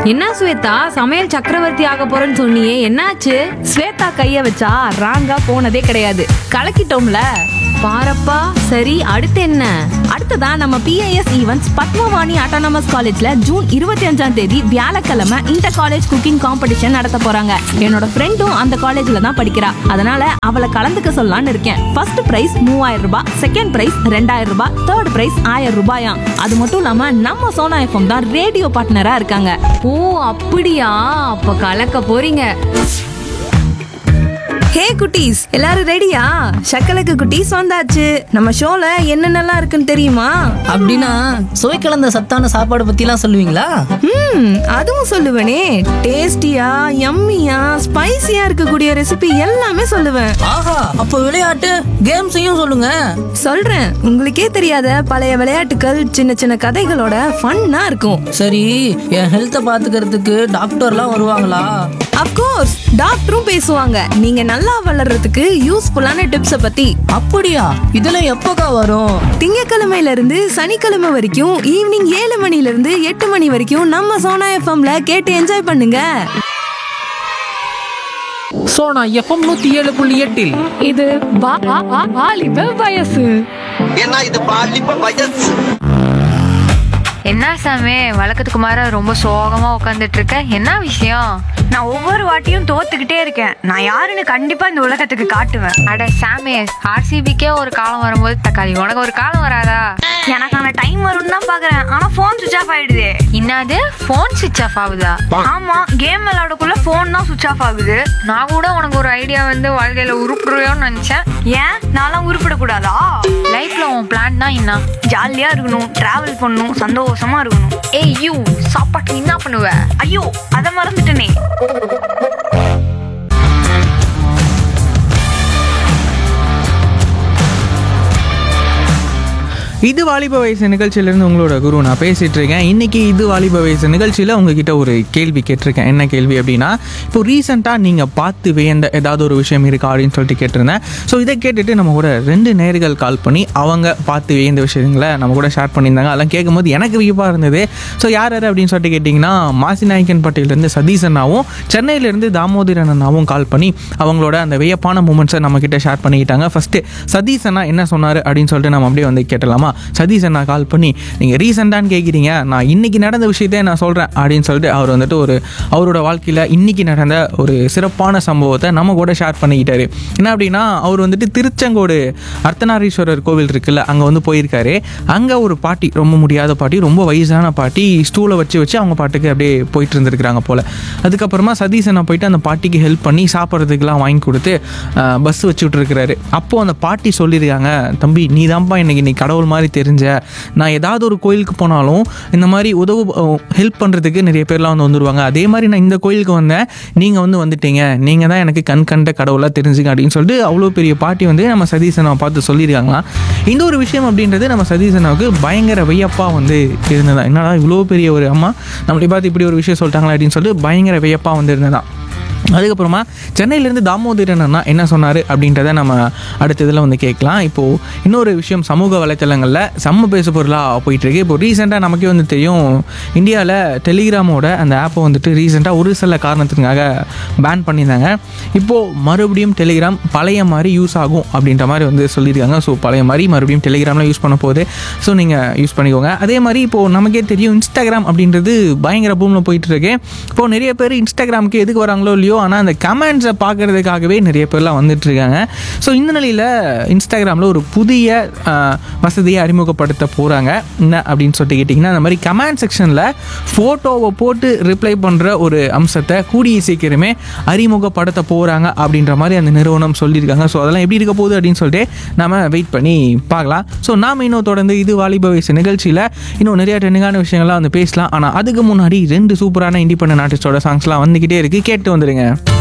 என்ன ஸ்வேதா சமையல் சக்கரவர்த்தி ஆக போறேன்னு சொன்னியே என்னாச்சு ஸ்வேதா கைய வச்சா ராங்கா போனதே கிடையாது கலக்கிட்டோம்ல பாரப்பா சரி அடுத்து என்ன அடுத்ததா நம்ம பிஐஎஸ் ஈவென்ட்ஸ் பத்மவாணி ஆட்டோனமஸ் காலேஜ்ல ஜூன் இருபத்தி அஞ்சாம் தேதி வியாழக்கிழமை இன்டர் காலேஜ் குக்கிங் காம்படிஷன் நடத்த போறாங்க என்னோட ஃப்ரெண்டும் அந்த காலேஜ்ல தான் படிக்கிறா அதனால அவளை கலந்துக்க சொல்லலாம்னு இருக்கேன் ஃபர்ஸ்ட் பிரைஸ் மூவாயிரம் ரூபாய் செகண்ட் பிரைஸ் ரெண்டாயிரம் ரூபாய் தேர்ட் பிரைஸ் ஆயிரம் ரூபாயாம் அது மட்டும் இல்லாம நம்ம சோனா எஃப்எம் தான் ரேடியோ பார்ட்னரா இருக்காங்க ஓ அப்படியா அப்ப கலக்க போறீங்க ஹே குட்டீஸ் எல்லாரும் ரெடியா சக்கலக்கு குட்டீஸ் வந்தாச்சு நம்ம ஷோல என்னென்னலாம் இருக்குன்னு தெரியுமா அப்படின்னா சுவை கலந்த சத்தான சாப்பாடு பத்திலாம் சொல்லுவீங்களா ம் அதுவும் சொல்லுவேனே டேஸ்டியா யம்மியா ஸ்பைசியா இருக்கக்கூடிய ரெசிபி எல்லாமே சொல்லுவேன் ஆஹா அப்போ விளையாட்டு கேம்ஸையும் சொல்லுங்க சொல்றேன் உங்களுக்கே தெரியாத பழைய விளையாட்டுகள் சின்ன சின்ன கதைகளோட ஃபன்னா இருக்கும் சரி என் ஹெல்த்தை பாத்துக்கிறதுக்கு டாக்டர்லாம் வருவாங்களா அப்கோர்ஸ் டாக்டரும் பேசுவாங்க நீங்க நல்லா வளர்றதுக்கு யூஸ்ஃபுல்லான டிப்ஸை பத்தி அப்படியா இதெல்லாம் எப்போக்கா வரும் திங்கக்கிழமையில இருந்து சனிக்கிழமை வரைக்கும் ஈவினிங் ஏழு மணில இருந்து எட்டு மணி வரைக்கும் நம்ம சோனா எஃப்எம்ல கேட்டு என்ஜாய் பண்ணுங்க சோனா எஃப்எம் நூத்தி ஏழு புள்ளி எட்டில் இது வா- வா- வா- வாலிப வயசு ஏன்னா இது பாலிப்ப வயசு என்ன சாமி வழக்கத்துக்கு மாற ரொம்ப சோகமா உட்காந்துட்டு இருக்க என்ன விஷயம் நான் ஒவ்வொரு வாட்டியும் தோத்துக்கிட்டே இருக்கேன் நான் யாருன்னு கண்டிப்பா இந்த உலகத்துக்கு காட்டுவேன் அட சாமி ஆர்சிபிக்கே ஒரு காலம் வரும்போது தக்காளி உனக்கு ஒரு காலம் வராதா எனக்கான டைம் வரும்னு தான் பாக்குறேன் ஆனா போன் சுவிச் ஆஃப் ஆயிடுதே என்னது போன் சுவிச் ஆஃப் ஆகுதா ஆமா கேம் விளையாடக்குள்ள போன் தான் சுவிச் ஆஃப் ஆகுது நான் கூட உனக்கு ஒரு ஐடியா வந்து வாழ்க்கையில உருப்புருவோன்னு நினைச்சேன் ஏன் நான்லாம் உருப்பிடக்கூடாதா லைஃப்ல உன் பிளான் தான் என்ன ஜாலியா இருக்கணும் டிராவல் பண்ணணும் சந்தோஷமா இருக்கணும் ஏய் யூ சாப்பாட்டு என்ன பண்ணுவ ஐயோ அத மறந்துட்டனே இது வாலிப வயசு நிகழ்ச்சியிலேருந்து உங்களோட குரு நான் பேசிகிட்டு இருக்கேன் இன்றைக்கி இது வாலிப வயசு நிகழ்ச்சியில் உங்ககிட்ட ஒரு கேள்வி கேட்டிருக்கேன் என்ன கேள்வி அப்படின்னா இப்போ ரீசெண்டாக நீங்கள் பார்த்து வியந்த ஏதாவது ஒரு விஷயம் இருக்கா அப்படின்னு சொல்லிட்டு கேட்டிருந்தேன் ஸோ இதை கேட்டுட்டு நம்ம கூட ரெண்டு நேர்கள் கால் பண்ணி அவங்க பார்த்து வியந்த விஷயங்களை நம்ம கூட ஷேர் பண்ணியிருந்தாங்க அதெல்லாம் கேட்கும்போது எனக்கு வியப்பாக இருந்தது ஸோ யார் யார் அப்படின்னு சொல்லிட்டு கேட்டிங்கன்னா மாசிநாயக்கன் பட்டியிலேருந்து சதீஷ் அண்ணாவும் சென்னையிலேருந்து தாமோதரன் அண்ணாவும் கால் பண்ணி அவங்களோட அந்த வியப்பான மூமெண்ட்ஸை நம்மக்கிட்ட ஷேர் பண்ணிக்கிட்டாங்க ஃபஸ்ட்டு சதீஷ் அண்ணா என்ன சொன்னார் அப்படின்னு சொல்லிட்டு நம்ம அப்படியே வந்து கேட்டலாமா சதீஷ் அண்ணா கால் பண்ணி நீங்கள் ரீசெண்டான்னு கேட்குறீங்க நான் இன்னைக்கு நடந்த விஷயத்தை நான் சொல்கிறேன் அப்படின்னு சொல்லிட்டு அவர் வந்துட்டு ஒரு அவரோட வாழ்க்கையில் இன்னைக்கு நடந்த ஒரு சிறப்பான சம்பவத்தை நம்ம கூட ஷேர் பண்ணிக்கிட்டாரு என்ன அப்படின்னா அவர் வந்துட்டு திருச்செங்கோடு அர்த்தநாரீஸ்வரர் கோவில் இருக்குல்ல அங்கே வந்து போயிருக்காரு அங்கே ஒரு பாட்டி ரொம்ப முடியாத பாட்டி ரொம்ப வயசான பாட்டி ஸ்டூலை வச்சு வச்சு அவங்க பாட்டுக்கு அப்படியே போயிட்டு இருந்திருக்கிறாங்க போல் அதுக்கப்புறமா சதீஷ் அண்ணா போயிட்டு அந்த பாட்டிக்கு ஹெல்ப் பண்ணி சாப்பிட்றதுக்கெலாம் வாங்கி கொடுத்து பஸ் வச்சு விட்டுருக்கிறாரு அப்போது அந்த பாட்டி சொல்லியிருக்காங்க தம்பி நீ தான்ப்பா இன்னைக்கு நீ கடவுள் மாதிரி தெரிஞ்ச நான் ஏதாவது ஒரு கோயிலுக்கு போனாலும் இந்த மாதிரி உதவு ஹெல்ப் பண்ணுறதுக்கு நிறைய பேர்லாம் வந்து வந்துருவாங்க அதே மாதிரி நான் இந்த கோயிலுக்கு வந்தேன் நீங்கள் வந்து வந்துட்டீங்க நீங்கள் தான் எனக்கு கண் கண்ட கடவுளாக தெரிஞ்சுங்க அப்படின்னு சொல்லிட்டு அவ்வளோ பெரிய பாட்டி வந்து நம்ம சதீசனை பார்த்து சொல்லியிருக்காங்களாம் இந்த ஒரு விஷயம் அப்படின்றது நம்ம சதீசனாவுக்கு பயங்கர வியப்பாக வந்து இருந்ததா என்னடா இவ்வளோ பெரிய ஒரு அம்மா நம்மளை பார்த்து இப்படி ஒரு விஷயம் சொல்லிட்டாங்களா அப்படின்னு சொல்லிட்டு பயங்கர வியப்பாக வந்து இருந்ததான் அதுக்கப்புறமா சென்னையிலேருந்து தாமோதரன் அண்ணா என்ன சொன்னார் அப்படின்றத நம்ம அடுத்த இதில் வந்து கேட்கலாம் இப்போது இன்னொரு விஷயம் சமூக வலைத்தளங்களில் செம்ம பேசு பொருளாக போயிட்டுருக்கு இப்போ ரீசெண்டாக நமக்கே வந்து தெரியும் இந்தியாவில் டெலிகிராமோட அந்த ஆப்பை வந்துட்டு ரீசெண்டாக ஒரு சில காரணத்துக்காக பேன் பண்ணியிருந்தாங்க இப்போது மறுபடியும் டெலிகிராம் பழைய மாதிரி யூஸ் ஆகும் அப்படின்ற மாதிரி வந்து சொல்லியிருக்காங்க ஸோ பழைய மாதிரி மறுபடியும் டெலிகிராமில் யூஸ் பண்ண போகுது ஸோ நீங்கள் யூஸ் பண்ணிக்கோங்க அதே மாதிரி இப்போது நமக்கே தெரியும் இன்ஸ்டாகிராம் அப்படின்றது பயங்கர பூமில் போயிட்டு இருக்கு இப்போது நிறைய பேர் இன்ஸ்டாகிராமுக்கு எதுக்கு வராங்களோ இல்லையோ ஆனால் அந்த கமெண்ட்ஸை பார்க்கறதுக்காகவே நிறைய பேர்லாம் வந்துட்டு இருக்காங்க ஸோ இந்த நிலையில் இன்ஸ்டாகிராமில் ஒரு புதிய ஆஹ், வசதியை அறிமுகப்படுத்த போகிறாங்க என்ன அப்படின்னு சொல்லிட்டு கேட்டிங்கன்னா அந்த மாதிரி கமெண்ட் செக்ஷனில் ஃபோட்டோவை போட்டு ரிப்ளை பண்ணுற ஒரு அம்சத்தை கூடிய சீக்கிரமே அறிமுகப்படுத்த போகிறாங்க அப்படின்ற மாதிரி அந்த நிறுவனம் சொல்லியிருக்காங்க ஸோ அதெல்லாம் எப்படி இருக்க போகுது அப்படின்னு சொல்லிட்டு நம்ம வெயிட் பண்ணி பார்க்கலாம் ஸோ நாம் இன்னும் தொடர்ந்து இது வாலிப வயசு நிகழ்ச்சியில் இன்னும் நிறைய ட்ரெண்டிங்கான விஷயங்கள்லாம் வந்து பேசலாம் ஆனால் அதுக்கு முன்னாடி ரெண்டு சூப்பரான இண்டிபெண்டன்ட் ஆர்டிஸ்டோட சாங்ஸ்லாம் வந்துக்கிட்டே இருக்குது கேட்டு வந்துடுங்க